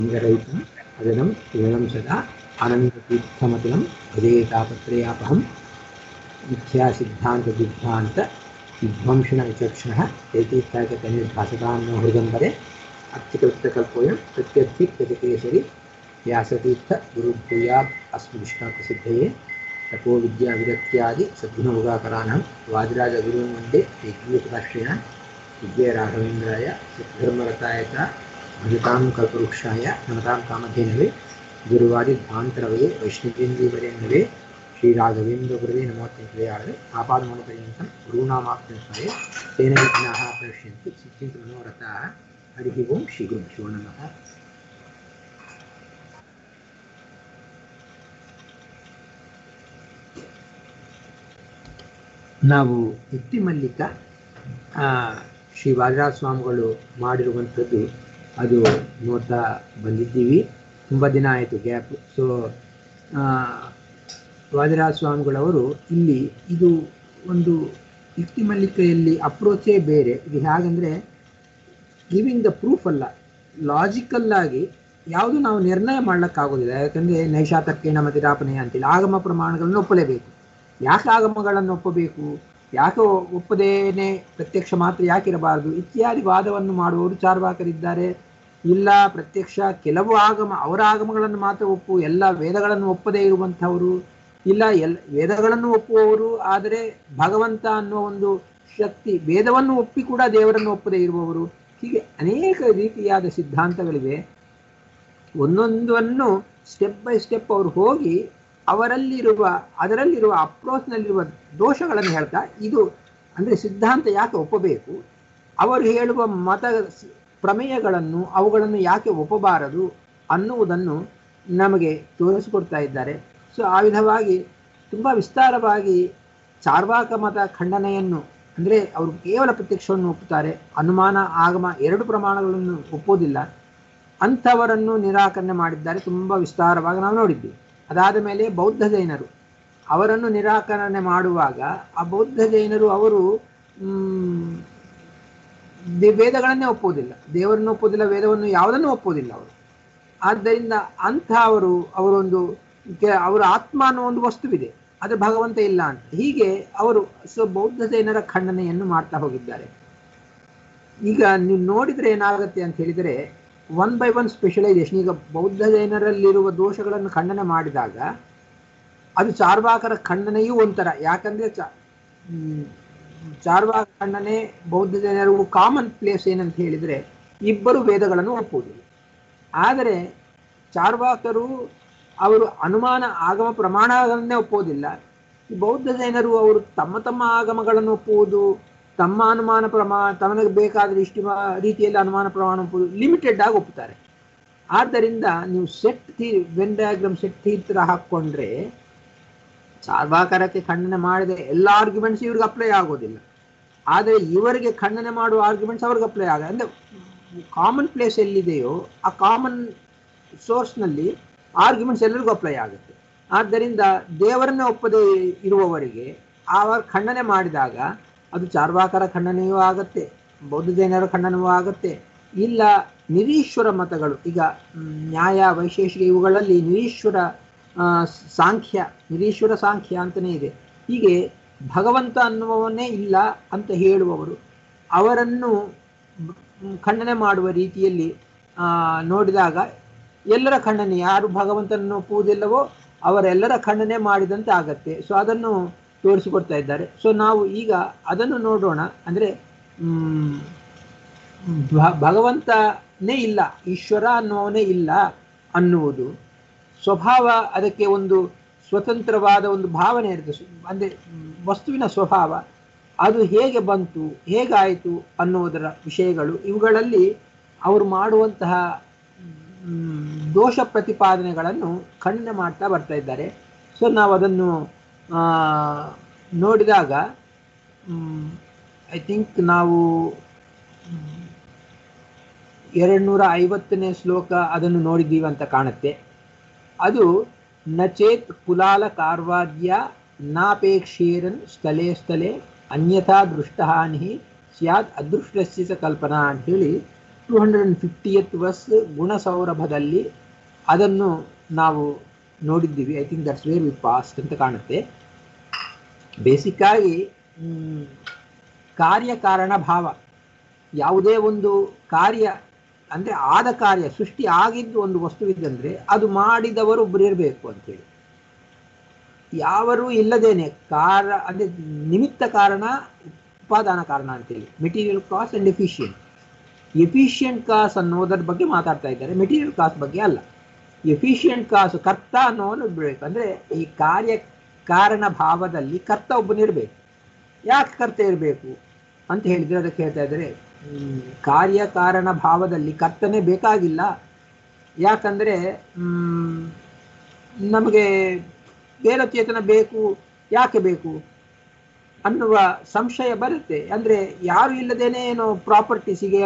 लिङ्गरहितम् अजनं पूर्णं सदा आनन्दतीर्थमतुलं भजेतापत्रयापहं मिथ्यासिद्धान्तदुद्धान्त विध्वंसिणविचक्षणः चैतीर्थागतनिर्भासतां नो हृदम्बरे अत्युकृत्यकल्पोऽयं प्रत्यर्थित्यजकेसरि व्यासतीर्थगुरुभूयात् अस्मदिष्टाप्रसिद्धये तपो विद्याविरक्त्यादि सद्गुणमुगाकराणां वादिराजगुरून् वन्दे यज्ञोपराष्ट्रेण विद्याराघवेन्द्राय सिद्धर्मरताय च भजतां कल्पवृक्षाय नमतां कामधेनवे गुरुवादिध्वान्तरवये वैष्णवेन्द्रीवरेण्यवे श्रीराघवेन्द्रगुरवे नमोत्तमप्रयाळे आपादमनुपर्यन्तं गुरूणामाप्तस्मरे तेन विघ्नाः प्रणश्यन्ति सिद्धिन्तु मनोरथाः हरिः ओं श्रीगुरुभ्यो नमः ನಾವು ಇತ್ತಿ ಮಲ್ಲಿಕ ಶ್ರೀ ವಾದಿರಾಜ ಸ್ವಾಮಿಗಳು ಮಾಡಿರುವಂಥದ್ದು ಅದು ನೋಡ್ತಾ ಬಂದಿದ್ದೀವಿ ತುಂಬ ದಿನ ಆಯಿತು ಗ್ಯಾಪ್ ಸೊ ವಾದಿರಾಜ ಸ್ವಾಮಿಗಳವರು ಇಲ್ಲಿ ಇದು ಒಂದು ಇತ್ತಿ ಮಲ್ಲಿಕೆಯಲ್ಲಿ ಅಪ್ರೋಚೇ ಬೇರೆ ಇದು ಹೇಗೆಂದರೆ ಗಿವಿಂಗ್ ದ ಪ್ರೂಫ್ ಅಲ್ಲ ಲಾಜಿಕಲ್ ಆಗಿ ಯಾವುದು ನಾವು ನಿರ್ಣಯ ಮಾಡ್ಲಿಕ್ಕಾಗೋದಿಲ್ಲ ಯಾಕಂದರೆ ನೈಷಾತಕ್ಕೇಣ ಮತಿರಾಪನೆಯ ಅಂತೇಳಿ ಆಗಮ ಪ್ರಮಾಣಗಳನ್ನು ಒಪ್ಪಲೇಬೇಕು ಯಾಕೆ ಆಗಮಗಳನ್ನು ಒಪ್ಪಬೇಕು ಯಾಕೆ ಒಪ್ಪದೇನೆ ಪ್ರತ್ಯಕ್ಷ ಮಾತ್ರ ಯಾಕಿರಬಾರದು ಇತ್ಯಾದಿ ವಾದವನ್ನು ಮಾಡುವವರು ಚಾರ್ವಾಕರಿದ್ದಾರೆ ಇಲ್ಲ ಪ್ರತ್ಯಕ್ಷ ಕೆಲವು ಆಗಮ ಅವರ ಆಗಮಗಳನ್ನು ಮಾತ್ರ ಒಪ್ಪು ಎಲ್ಲ ವೇದಗಳನ್ನು ಒಪ್ಪದೇ ಇರುವಂಥವರು ಇಲ್ಲ ಎಲ್ ವೇದಗಳನ್ನು ಒಪ್ಪುವವರು ಆದರೆ ಭಗವಂತ ಅನ್ನೋ ಒಂದು ಶಕ್ತಿ ವೇದವನ್ನು ಒಪ್ಪಿ ಕೂಡ ದೇವರನ್ನು ಒಪ್ಪದೇ ಇರುವವರು ಹೀಗೆ ಅನೇಕ ರೀತಿಯಾದ ಸಿದ್ಧಾಂತಗಳಿವೆ ಒಂದೊಂದನ್ನು ಸ್ಟೆಪ್ ಬೈ ಸ್ಟೆಪ್ ಅವರು ಹೋಗಿ ಅವರಲ್ಲಿರುವ ಅದರಲ್ಲಿರುವ ಅಪ್ರೋಚ್ನಲ್ಲಿರುವ ದೋಷಗಳನ್ನು ಹೇಳ್ತಾ ಇದು ಅಂದರೆ ಸಿದ್ಧಾಂತ ಯಾಕೆ ಒಪ್ಪಬೇಕು ಅವರು ಹೇಳುವ ಮತ ಪ್ರಮೇಯಗಳನ್ನು ಅವುಗಳನ್ನು ಯಾಕೆ ಒಪ್ಪಬಾರದು ಅನ್ನುವುದನ್ನು ನಮಗೆ ತೋರಿಸಿಕೊಡ್ತಾ ಇದ್ದಾರೆ ಸೊ ಆ ವಿಧವಾಗಿ ತುಂಬ ವಿಸ್ತಾರವಾಗಿ ಚಾರ್ವಾಕ ಮತ ಖಂಡನೆಯನ್ನು ಅಂದರೆ ಅವರು ಕೇವಲ ಪ್ರತ್ಯಕ್ಷವನ್ನು ಒಪ್ಪುತ್ತಾರೆ ಅನುಮಾನ ಆಗಮ ಎರಡು ಪ್ರಮಾಣಗಳನ್ನು ಒಪ್ಪೋದಿಲ್ಲ ಅಂಥವರನ್ನು ನಿರಾಕರಣೆ ಮಾಡಿದ್ದಾರೆ ತುಂಬ ವಿಸ್ತಾರವಾಗಿ ನಾವು ನೋಡಿದ್ದೀವಿ ಅದಾದ ಮೇಲೆ ಬೌದ್ಧ ಜೈನರು ಅವರನ್ನು ನಿರಾಕರಣೆ ಮಾಡುವಾಗ ಆ ಬೌದ್ಧ ಜೈನರು ಅವರು ವೇದಗಳನ್ನೇ ಒಪ್ಪುವುದಿಲ್ಲ ದೇವರನ್ನು ಒಪ್ಪುವುದಿಲ್ಲ ವೇದವನ್ನು ಯಾವುದನ್ನು ಒಪ್ಪುವುದಿಲ್ಲ ಅವರು ಆದ್ದರಿಂದ ಅಂಥ ಅವರು ಅವರೊಂದು ಅವರ ಆತ್ಮ ಅನ್ನೋ ಒಂದು ವಸ್ತುವಿದೆ ಆದರೆ ಭಗವಂತ ಇಲ್ಲ ಅಂತ ಹೀಗೆ ಅವರು ಸೊ ಬೌದ್ಧ ಜೈನರ ಖಂಡನೆಯನ್ನು ಮಾಡ್ತಾ ಹೋಗಿದ್ದಾರೆ ಈಗ ನೀವು ನೋಡಿದರೆ ಏನಾಗುತ್ತೆ ಅಂತ ಹೇಳಿದರೆ ಒನ್ ಬೈ ಒನ್ ಸ್ಪೆಷಲೈಸೇಷನ್ ಈಗ ಬೌದ್ಧ ಜೈನರಲ್ಲಿರುವ ದೋಷಗಳನ್ನು ಖಂಡನೆ ಮಾಡಿದಾಗ ಅದು ಚಾರ್ವಾಕರ ಖಂಡನೆಯೂ ಒಂಥರ ಯಾಕಂದರೆ ಚ ಚಾರ್ವಾಕ ಖಂಡನೆ ಬೌದ್ಧ ಜೈನರಿಗೂ ಕಾಮನ್ ಪ್ಲೇಸ್ ಏನಂತ ಹೇಳಿದರೆ ಇಬ್ಬರು ವೇದಗಳನ್ನು ಒಪ್ಪುವುದಿಲ್ಲ ಆದರೆ ಚಾರ್ವಾಕರು ಅವರು ಅನುಮಾನ ಆಗಮ ಪ್ರಮಾಣಗಳನ್ನೇ ಒಪ್ಪುವುದಿಲ್ಲ ಈ ಬೌದ್ಧ ಜೈನರು ಅವರು ತಮ್ಮ ತಮ್ಮ ಆಗಮಗಳನ್ನು ಒಪ್ಪುವುದು ತಮ್ಮ ಅನುಮಾನ ಪ್ರಮಾಣ ತಮಗೆ ಬೇಕಾದ ಇಷ್ಟು ರೀತಿಯಲ್ಲಿ ಅನುಮಾನ ಪ್ರಮಾಣ ಒಪ್ಪುವುದು ಲಿಮಿಟೆಡ್ ಆಗಿ ಒಪ್ಪುತ್ತಾರೆ ಆದ್ದರಿಂದ ನೀವು ಸೆಟ್ ಥೀ ವೆನ್ ಡಯಾಗ್ರಾಮ್ ಸೆಟ್ ಥೀತ್ರ ಹಾಕ್ಕೊಂಡ್ರೆ ಚಾರ್ವಾಕರಕ್ಕೆ ಖಂಡನೆ ಮಾಡಿದ ಎಲ್ಲ ಆರ್ಗ್ಯುಮೆಂಟ್ಸ್ ಇವ್ರಿಗೆ ಅಪ್ಲೈ ಆಗೋದಿಲ್ಲ ಆದರೆ ಇವರಿಗೆ ಖಂಡನೆ ಮಾಡುವ ಆರ್ಗ್ಯುಮೆಂಟ್ಸ್ ಅವ್ರಿಗೆ ಅಪ್ಲೈ ಆಗ ಅಂದರೆ ಕಾಮನ್ ಪ್ಲೇಸ್ ಎಲ್ಲಿದೆಯೋ ಆ ಕಾಮನ್ ಸೋರ್ಸ್ನಲ್ಲಿ ಆರ್ಗ್ಯುಮೆಂಟ್ಸ್ ಎಲ್ಲರಿಗೂ ಅಪ್ಲೈ ಆಗುತ್ತೆ ಆದ್ದರಿಂದ ದೇವರನ್ನೇ ಒಪ್ಪದೇ ಇರುವವರಿಗೆ ಅವರ ಖಂಡನೆ ಮಾಡಿದಾಗ ಅದು ಚಾರ್ವಾಕರ ಖಂಡನೆಯೂ ಆಗುತ್ತೆ ಬೌದ್ಧ ಜೈನರ ಖಂಡನವೂ ಆಗುತ್ತೆ ಇಲ್ಲ ನಿರೀಶ್ವರ ಮತಗಳು ಈಗ ನ್ಯಾಯ ವೈಶೇಷಿಕ ಇವುಗಳಲ್ಲಿ ನಿರೀಶ್ವರ ಸಾಂಖ್ಯ ನಿರೀಶ್ವರ ಸಾಂಖ್ಯ ಅಂತಲೇ ಇದೆ ಹೀಗೆ ಭಗವಂತ ಅನ್ನುವವನ್ನೇ ಇಲ್ಲ ಅಂತ ಹೇಳುವವರು ಅವರನ್ನು ಖಂಡನೆ ಮಾಡುವ ರೀತಿಯಲ್ಲಿ ನೋಡಿದಾಗ ಎಲ್ಲರ ಖಂಡನೆ ಯಾರು ಭಗವಂತನನ್ನು ಒಪ್ಪುವುದಿಲ್ಲವೋ ಅವರೆಲ್ಲರ ಖಂಡನೆ ಮಾಡಿದಂತೆ ಆಗತ್ತೆ ಸೊ ಅದನ್ನು ತೋರಿಸಿಕೊಡ್ತಾ ಇದ್ದಾರೆ ಸೊ ನಾವು ಈಗ ಅದನ್ನು ನೋಡೋಣ ಅಂದರೆ ಭಗವಂತನೇ ಇಲ್ಲ ಈಶ್ವರ ಅನ್ನುವನೇ ಇಲ್ಲ ಅನ್ನುವುದು ಸ್ವಭಾವ ಅದಕ್ಕೆ ಒಂದು ಸ್ವತಂತ್ರವಾದ ಒಂದು ಭಾವನೆ ಇರುತ್ತೆ ಅಂದರೆ ವಸ್ತುವಿನ ಸ್ವಭಾವ ಅದು ಹೇಗೆ ಬಂತು ಹೇಗಾಯಿತು ಅನ್ನುವುದರ ವಿಷಯಗಳು ಇವುಗಳಲ್ಲಿ ಅವರು ಮಾಡುವಂತಹ ದೋಷ ಪ್ರತಿಪಾದನೆಗಳನ್ನು ಖಂಡನೆ ಮಾಡ್ತಾ ಬರ್ತಾ ಇದ್ದಾರೆ ಸೊ ನಾವು ಅದನ್ನು ನೋಡಿದಾಗ ಐ ಥಿಂಕ್ ನಾವು ಎರಡು ನೂರ ಐವತ್ತನೇ ಶ್ಲೋಕ ಅದನ್ನು ನೋಡಿದ್ದೀವಿ ಅಂತ ಕಾಣುತ್ತೆ ಅದು ನಚೇತ್ ಕುಲಾಲ ಕಾರ್ವಾದ್ಯ ನಾಪೇಕ್ಷೇರನ್ ಸ್ಥಳೇ ಸ್ಥಳೇ ಅನ್ಯಥಾ ದೃಷ್ಟಹಾನಿ ಸ್ಯಾದ್ ಅದೃಷ್ಟಸ್ಯ ಕಲ್ಪನಾ ಅಂಥೇಳಿ two hundred and fiftieth verse ಗುಣಸೌರಭದಲ್ಲಿ ಅದನ್ನು ನಾವು ನೋಡಿದ್ದೀವಿ I think that's where we past ಅಂತ ಕಾಣುತ್ತೆ ಬೇಸಿಕ್ ಆಗಿ ಮ್, ಕಾರ್ಯಕಾರಣ ಭಾವ ಯಾವುದೇ ಒಂದು ಕಾರ್ಯ ಅಂದ್ರೆ ಆದ ಕಾರ್ಯ ಸೃಷ್ಟಿ ಆಗಿದ್ದು ಒಂದು ವಸ್ತುವಿದ್ದಂದ್ರೆ ಅದು ಮಾಡಿದವರು ಒಬ್ಬರು ಇರಬೇಕು ಅಂತೇಳಿ ಯಾವರು ಇಲ್ಲದೇನೆ ಕಾರ ಅಂದ್ರೆ ನಿಮಿತ್ತ ಕಾರಣ ಉಪಾದಾನ ಕಾರಣ ಅಂತೇಳಿ material cost and efficient efficient ಕಾಸ್ ಅನ್ನೋದರ ಬಗ್ಗೆ ಮಾತಾಡ್ತಾ ಇದ್ದಾರೆ ಮೆಟೀರಿಯಲ್ ಕಾಸ್ಟ್ ಬಗ್ಗೆ ಅಲ್ಲ ಎಫಿಷಿಯಂಟ್ ಕಾಸು ಕರ್ತ ಅನ್ನೋನು ಬಿಡಬೇಕು ಅಂದ್ರೆ ಈ ಕಾರ್ಯ ಕಾರಣ ಭಾವದಲ್ಲಿ ಕರ್ತ ಒಬ್ಬನಿರಬೇಕು ಯಾಕೆ ಕರ್ತ ಇರಬೇಕು ಅಂತ ಹೇಳಿದ್ರೆ ಅದಕ್ಕೆ ಹೇಳ್ತಾ ಇದ್ದಾರೆ ಹ್ಮ್, ಕಾರ್ಯಕಾರಣ ಭಾವದಲ್ಲಿ ಕರ್ತನೆ ಬೇಕಾಗಿಲ್ಲ ಯಾಕಂದ್ರೆ ಹ್ಮ್, ನಮಗೆ ಬೇರೆ ಚೇತನ ಬೇಕು ಯಾಕೆ ಬೇಕು ಅನ್ನುವ ಸಂಶಯ ಬರುತ್ತೆ ಅಂದ್ರೆ ಯಾರು ಇಲ್ಲದೇನೆ ಏನೋ ಪ್ರಾಪರ್ಟೀಸಿಗೆ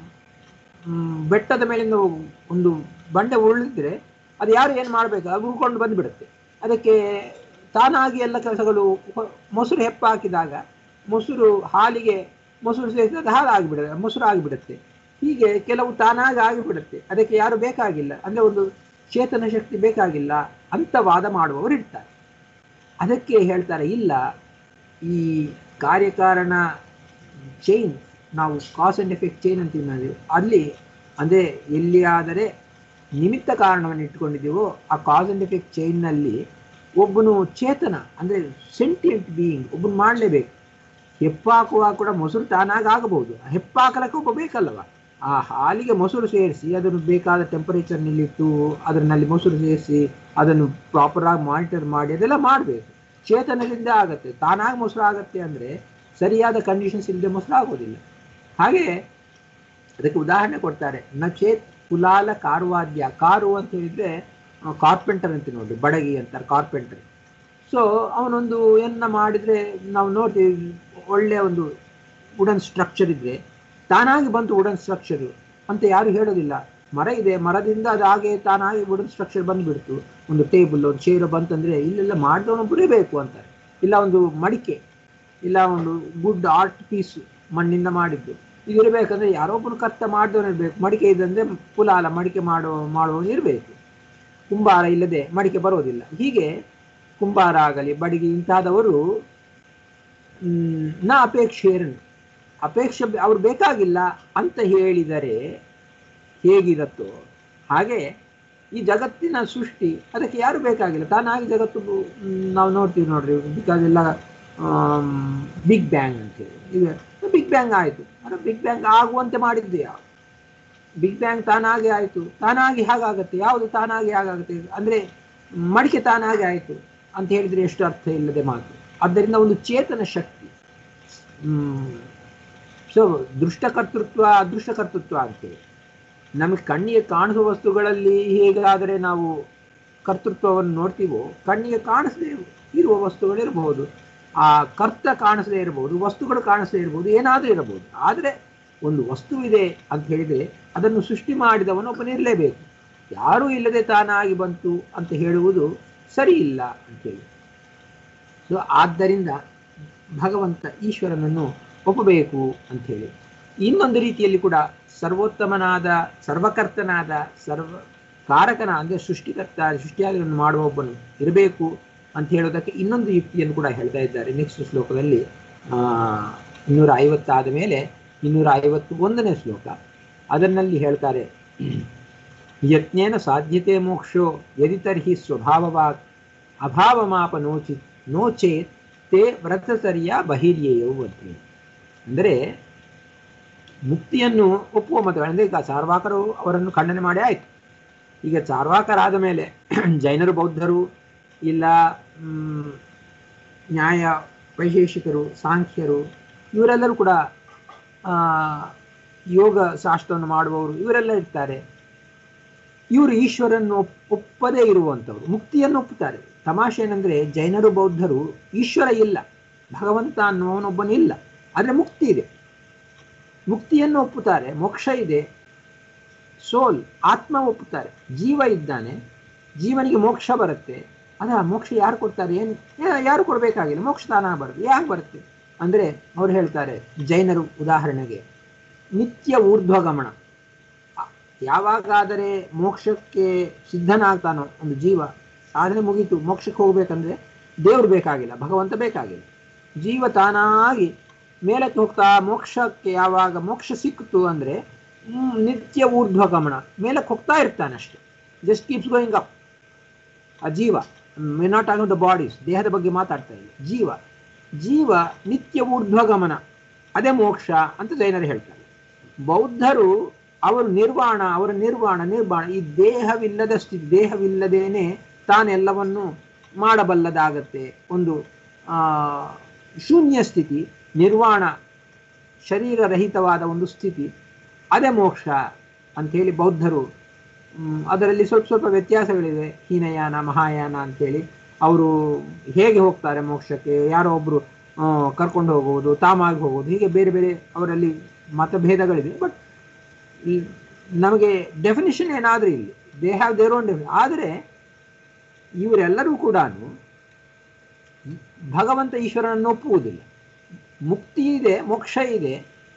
ಬೆಟ್ಟದ ಮೇಲಿಂದ ಒಂದು ಬಂಡೆ ಉರುಳಿದ್ರೆ ಅದು ಯಾರು ಏನು ಮಾಡಬೇಕು ಅದು ಉಳ್ಕೊಂಡು ಬಂದ್ಬಿಡುತ್ತೆ ಅದಕ್ಕೆ ತಾನಾಗಿ ಎಲ್ಲ ಕೆಲಸಗಳು ಹೊ- ಮೊಸರು ಹೆಪ್ಪ ಹಾಕಿದಾಗ ಮೊಸರು ಹಾಲಿಗೆ ಮೊಸರು ಸೇರಿಸಿದಾಗ ಹಾಲು ಆಗಿಬಿಡುತ್ತೆ ಮೊಸರು ಆಗಿಬಿಡುತ್ತೆ ಹೀಗೆ ಕೆಲವು ತಾನಾಗಿ ಆಗಿಬಿಡುತ್ತೆ ಅದಕ್ಕೆ ಯಾರು ಬೇಕಾಗಿಲ್ಲ ಅಂದ್ರೆ ಒಂದು ಚೇತನ ಶಕ್ತಿ ಬೇಕಾಗಿಲ್ಲ ಅಂತ ವಾದ ಮಾಡುವವರು ಇರ್ತಾರೆ ಅದಕ್ಕೆ ಹೇಳ್ತಾರೆ ಇಲ್ಲ ಈ ಕಾರ್ಯಕಾರಣ ಚೈನ್ ನಾವು ಕಾಸ್ ಅಂಡ್ ಎಫೆಕ್ಟ್ ಚೈನ್ ಅಂತೀವಿ ನಾವು ಅಲ್ಲಿ ಅಂದರೆ ಎಲ್ಲಿಯಾದರೆ ನಿಮಿತ್ತ ಕಾರಣವನ್ನು ಇಟ್ಕೊಂಡಿದ್ದೀವೋ ಆ ಕಾಸ್ ಅಂಡ್ ಎಫೆಕ್ಟ್ ಚೈನ್ನಲ್ಲಿ ಒಬ್ಬನು ಚೇತನ ಅಂದರೆ ಸೆಂಟಿಯಂಟ್ ಬೀಯಿಂಗ್ ಒಬ್ಬನು ಮಾಡಲೇಬೇಕು ಹೆಪ್ಪಾಕುವಾಗ ಕೂಡ ಮೊಸರು ತಾನಾಗಿ ಆಗಬಹುದು ಹೆಪ್ಪಾಕಲಕ್ಕೆ ಒಬ್ಬ ಬೇಕಲ್ಲವ ಆ ಹಾಲಿಗೆ ಮೊಸರು ಸೇರಿಸಿ ಅದನ್ನು ಬೇಕಾದ ಟೆಂಪರೇಚರ್ನಲ್ಲಿಟ್ಟು ಅದರಲ್ಲಿ ಮೊಸರು ಸೇರಿಸಿ ಅದನ್ನು ಪ್ರಾಪರ್ ಆಗಿ ಮಾನಿಟರ್ ಮಾಡಿ ಅದೆಲ್ಲ ಮಾಡಬೇಕು ಚೇತನದಿಂದ ಆಗತ್ತೆ ತಾನಾಗಿ ಮೊಸರು ಆಗತ್ತೆ ಅಂದರೆ ಸರಿಯಾದ ಕಂಡೀಷನ್ಸ್ ಇಲ್ಲದೆ ಮೊಸರು ಆಗೋದಿಲ್ಲ ಹಾಗೆ ಅದಕ್ಕೆ ಉದಾಹರಣೆ ಕೊಡ್ತಾರೆ ನಚೇತ್ ಕುಲಾಲ ಕಾರುವಾದ್ಯ ಕಾರು ಅಂತ ಹೇಳಿದ್ರೆ ಕಾರ್ಪೆಂಟರ್ ಅಂತ ನೋಡಿ ಬಡಗಿ ಅಂತಾರೆ ಕಾರ್ಪೆಂಟರ್ ಸೊ ಅವನೊಂದು ಏನ ಮಾಡಿದ್ರೆ ನಾವು ನೋಡ್ತೀವಿ ಒಳ್ಳೆಯ ಒಂದು ವುಡನ್ ಸ್ಟ್ರಕ್ಚರ್ ಇದ್ರೆ ತಾನಾಗಿ ಬಂತು ವುಡನ್ ಸ್ಟ್ರಕ್ಚರ್ ಅಂತ ಯಾರು ಹೇಳೋದಿಲ್ಲ ಮರ ಇದೆ ಮರದಿಂದ ಅದು ಹಾಗೆ ತಾನಾಗಿ ವುಡನ್ ಸ್ಟ್ರಕ್ಚರ್ ಬಂದ್ಬಿಡ್ತು ಒಂದು ಟೇಬಲ್ ಒಂದು ಚೇರು ಬಂತಂದ್ರೆ ಇಲ್ಲೆಲ್ಲ ಮಾಡಿದವನೊಬ್ಬರೇ ಬೇಕು ಅಂತಾರೆ ಇಲ್ಲ ಒಂದು ಮಡಿಕೆ ಇಲ್ಲ ಒಂದು ಗುಡ್ ಆರ್ಟ್ ಪೀಸ್ ಮಣ್ಣಿಂದ ಮಾಡಿದ್ದು ಇದಿರಬೇಕಂದ್ರೆ ಯಾರೊಬ್ಬನು ಕರ್ತ ಮಾಡಿದವನು ಇರಬೇಕು ಮಡಿಕೆ ಇದಂದ್ರೆ ಕುಲಾಲ ಮಡಿಕೆ ಮಾಡೋ ಮಾಡುವವನು ಇರಬೇಕು ಕುಂಬಾರ ಇಲ್ಲದೆ ಮಡಿಕೆ ಬರೋದಿಲ್ಲ ಹೀಗೆ ಕುಂಬಾರ ಆಗಲಿ ಬಡಿಗೆ ಇಂತಾದವರು ಮ್, ನ ಅಪೇಕ್ಷೇರನ್ ಅಪೇಕ್ಷೆ ಅವ್ರು ಬೇಕಾಗಿಲ್ಲ ಅಂತ ಹೇಳಿದರೆ ಹೇಗಿರತ್ತೋ ಹಾಗೆ ಈ ಜಗತ್ತಿನ ಸೃಷ್ಟಿ ಅದಕ್ಕೆ ಯಾರು ಬೇಕಾಗಿಲ್ಲ ತಾನಾಗಿ ಜಗತ್ತು ಮ್, ನಾವು ನೋಡ್ತೀವಿ ನೋಡ್ರಿ ಬಿಕಾಸ್ ಎಲ್ಲ ಬಿಗ್ ಬ್ಯಾಂಗ್ ಅಂತೇಳಿ ಈಗ ಬಿಗ್ ಬ್ಯಾಂಗ್ ಆಯಿತು ಅರೆ ಬಿಗ್ ಬ್ಯಾಂಗ್ ಆಗುವಂತೆ ಮಾಡಿದ್ದು ಯಾವ ಬಿಗ್ ಬ್ಯಾಂಗ್ ತಾನಾಗಿ ಆಯಿತು ತಾನಾಗಿ ಹಾಗಾಗತ್ತೆ ಯಾವುದು ತಾನಾಗಿ ಹಾಗಾಗುತ್ತೆ ಅಂದರೆ ಮಡಿಕೆ ತಾನಾಗಿ ಆಯಿತು ಅಂತ ಹೇಳಿದ್ರೆ ಎಷ್ಟು ಅರ್ಥ ಇಲ್ಲದೆ ಮಾತು ಆದ್ದರಿಂದ ಒಂದು ಚೇತನ ಶಕ್ತಿ ಸೊ ದೃಷ್ಟಕರ್ತೃತ್ವ ಅದೃಷ್ಟಕರ್ತೃತ್ವ ಅಂತೇಳಿ ನಮಗೆ ಕಣ್ಣಿಗೆ ಕಾಣಿಸುವ ವಸ್ತುಗಳಲ್ಲಿ ಹೇಗಾದರೆ ನಾವು ಕರ್ತೃತ್ವವನ್ನು ನೋಡ್ತೀವೋ ಕಣ್ಣಿಗೆ ಕಾಣಿಸದೇ ಇರುವ ವಸ್ತುಗಳಿರಬಹುದು ಆ ಕರ್ತ ಕಾಣಿಸದೇ ಇರಬಹುದು ವಸ್ತುಗಳು ಕಾಣಿಸದೇ ಇರಬಹುದು ಏನಾದರೂ ಇರಬಹುದು ಆದರೆ ಒಂದು ವಸ್ತುವಿದೆ ಅಂತ ಹೇಳಿದರೆ ಅದನ್ನು ಸೃಷ್ಟಿ ಮಾಡಿದವನು ಒಬ್ಬನಿರಲೇಬೇಕು ಯಾರೂ ಇಲ್ಲದೆ ತಾನಾಗಿ ಬಂತು ಅಂತ ಹೇಳುವುದು ಸರಿ ಇಲ್ಲ ಅಂತೇಳಿ ಸೊ ಆದ್ದರಿಂದ ಭಗವಂತ ಈಶ್ವರನನ್ನು ಒಪ್ಪಬೇಕು ಅಂಥೇಳಿ ಇನ್ನೊಂದು ರೀತಿಯಲ್ಲಿ ಕೂಡ ಸರ್ವೋತ್ತಮನಾದ ಸರ್ವಕರ್ತನಾದ ಸರ್ವ ಕಾರಕನ ಅಂದರೆ ಸೃಷ್ಟಿಕರ್ತ ಸೃಷ್ಟಿಯಾಗಿ ಮಾಡುವ ಒಬ್ಬನು ಇರಬೇಕು ಅಂತ ಹೇಳೋದಕ್ಕೆ ಇನ್ನೊಂದು ಯುಕ್ತಿಯನ್ನು ಕೂಡ ಹೇಳ್ತಾ ಇದ್ದಾರೆ ನೆಕ್ಸ್ಟ್ ಶ್ಲೋಕದಲ್ಲಿ ಆ, ಇನ್ನೂರ ಐವತ್ತಾದ ಮೇಲೆ ಇನ್ನೂರ ಐವತ್ತು ಒಂದನೇ ಶ್ಲೋಕ ಅದರಲ್ಲಿ ಹೇಳ್ತಾರೆ ಯತ್ನೇನ ಸಾಧ್ಯತೆ ಮೋಕ್ಷೋ ಯದಿ ತರ್ಹಿ ಸ್ವಭಾವವಾತ್ ಅಭಾವಮಾಪ ನೋಚಿ ನೋಚೇತ್ ತೇ ವ್ರತಚರ್ಯ ಬಹಿರ್ಯೇಯೋ ಅಂತೇಳಿ ಅಂದರೆ ಮುಕ್ತಿಯನ್ನು ಒಪ್ಪುವ ಮತಗಳು ಅಂದರೆ ಈಗ ಚಾರ್ವಾಕರು ಅವರನ್ನು ಖಂಡನೆ ಮಾಡಿ ಆಯಿತು ಈಗ ಚಾರ್ವಾಕರಾದ ಮೇಲೆ ಜೈನರು ಬೌದ್ಧರು ಇಲ್ಲ ಮ್, ನ್ಯಾಯ ವೈಶೇಷಿಕರು ಸಾಂಖ್ಯರು ಇವರೆಲ್ಲರೂ ಕೂಡ ಆ, ಯೋಗ ಶಾಸ್ತ್ರವನ್ನು ಮಾಡುವವರು ಇವರೆಲ್ಲ ಇರ್ತಾರೆ ಇವರು ಈಶ್ವರನ್ನು ಒಪ್- ಒಪ್ಪದೇ ಇರುವಂಥವ್ರು ಮುಕ್ತಿಯನ್ನು ಒಪ್ಪುತ್ತಾರೆ ತಮಾಷೆ ಏನಂದ್ರೆ ಜೈನರು ಬೌದ್ಧರು ಈಶ್ವರ ಇಲ್ಲ ಭಗವಂತ ಅನ್ನುವನೊಬ್ಬನಿಲ್ಲ ಆದರೆ ಮುಕ್ತಿ ಇದೆ ಮುಕ್ತಿಯನ್ನು ಒಪ್ಪುತ್ತಾರೆ ಮೋಕ್ಷ ಇದೆ ಸೋಲ್ ಆತ್ಮ ಒಪ್ಪುತ್ತಾರೆ ಜೀವ ಇದ್ದಾನೆ ಜೀವನಿಗೆ ಮೋಕ್ಷ ಬರುತ್ತೆ ಅದ ಮೋಕ್ಷ ಯಾರು ಕೊಡ್ತಾರೆ ಏನು ಯಾರು ಕೊಡಬೇಕಾಗಿಲ್ಲ ಮೋಕ್ಷ ತಾನ ಬರುತ್ತೆ ಯಾಕೆ ಬರುತ್ತೆ ಅಂದರೆ ಅವ್ರು ಹೇಳ್ತಾರೆ ಜೈನರು ಉದಾಹರಣೆಗೆ ನಿತ್ಯ ಊರ್ಧ್ವಗಮನ ಯಾವಾಗಾದರೆ ಮೋಕ್ಷಕ್ಕೆ ಸಿದ್ಧನಾಗ್ತಾನೋ ಒಂದು ಜೀವ ಸಾಧನೆ ಮುಗೀತು ಮೋಕ್ಷಕ್ಕೆ ಹೋಗ್ಬೇಕಂದ್ರೆ ದೇವ್ರು ಬೇಕಾಗಿಲ್ಲ ಭಗವಂತ ಬೇಕಾಗಿಲ್ಲ ಜೀವ ತಾನಾಗಿ ಮೇಲಕ್ಕೆ ಹೋಗ್ತಾ ಮೋಕ್ಷಕ್ಕೆ ಯಾವಾಗ ಮೋಕ್ಷ ಸಿಕ್ತು ಅಂದ್ರೆ ಹ್ಮ್, ನಿತ್ಯ ಊರ್ಧ್ವ ಗಮನ ಮೇಲಕ್ಕೆ ಹೋಗ್ತಾ ಇರ್ತಾನೆ ಅಷ್ಟೇ ಜಸ್ಟ್ ಕೀಪ್ಸ್ ಗೋಯಿಂಗ್ ಅಪ್ ಆ ಜೀವ may not on the bodies ದೇಹದ ಬಗ್ಗೆ ಮಾತಾಡ್ತಾ ಇಲ್ಲ ಜೀವ ಜೀವ ನಿತ್ಯ ಊರ್ಧ್ವ ಗಮನ ಅದೇ ಮೋಕ್ಷ ಅಂತ ಜೈನರು ಹೇಳ್ತಾರೆ ಬೌದ್ಧರು ಅವರು ನಿರ್ವಾಣ ಅವರ ನಿರ್ವಾಣ ನಿರ್ವಾಣ ಈ ದೇಹವಿಲ್ಲದ ಸ್ಥಿತಿ ದೇಹವಿಲ್ಲದೇನೆ ತಾನೆಲ್ಲವನ್ನು ಮಾಡಬಲ್ಲದಾಗತ್ತೆ ಒಂದು ಆ ಶೂನ್ಯ ಸ್ಥಿತಿ ನಿರ್ವಾಣ ಶರೀರರಹಿತವಾದ ಒಂದು ಸ್ಥಿತಿ ಅದೇ ಮೋಕ್ಷ ಅಂಥೇಳಿ ಬೌದ್ಧರು ಮ್, ಅದರಲ್ಲಿ ಸ್ವಲ್ಪ ಸ್ವಲ್ಪ ವ್ಯತ್ಯಾಸಗಳಿವೆ ಹೀನಯಾನ ಮಹಾಯಾನ ಅಂಥೇಳಿ ಅವರು ಹೇಗೆ ಹೋಗ್ತಾರೆ ಮೋಕ್ಷಕ್ಕೆ ಯಾರೋ ಒಬ್ಬರು ಕರ್ಕೊಂಡು ಹೋಗುವುದು ತಾಮಾಗಿ ಹೋಗುವುದು ಹೀಗೆ ಬೇರೆ ಬೇರೆ ಅವರಲ್ಲಿ ಮತಭೇದಗಳಿವೆ ಬಟ್ ಈ ನಮಗೆ ಡೆಫಿನಿಷನ್ ಏನಾದರೂ ಇಲ್ಲಿ ದೇ ಹ್ಯಾವ್ ದೇರ್ ಓನ್ ಡೆಫಿನ್ ಆದರೆ ಇವರೆಲ್ಲರೂ ಕೂಡ ಭಗವಂತ ಈಶ್ವರನನ್ನು ಒಪ್ಪುವುದಿಲ್ಲ ಮುಕ್ತಿ ಇದೆ ಮೋಕ್ಷ ಇದೆ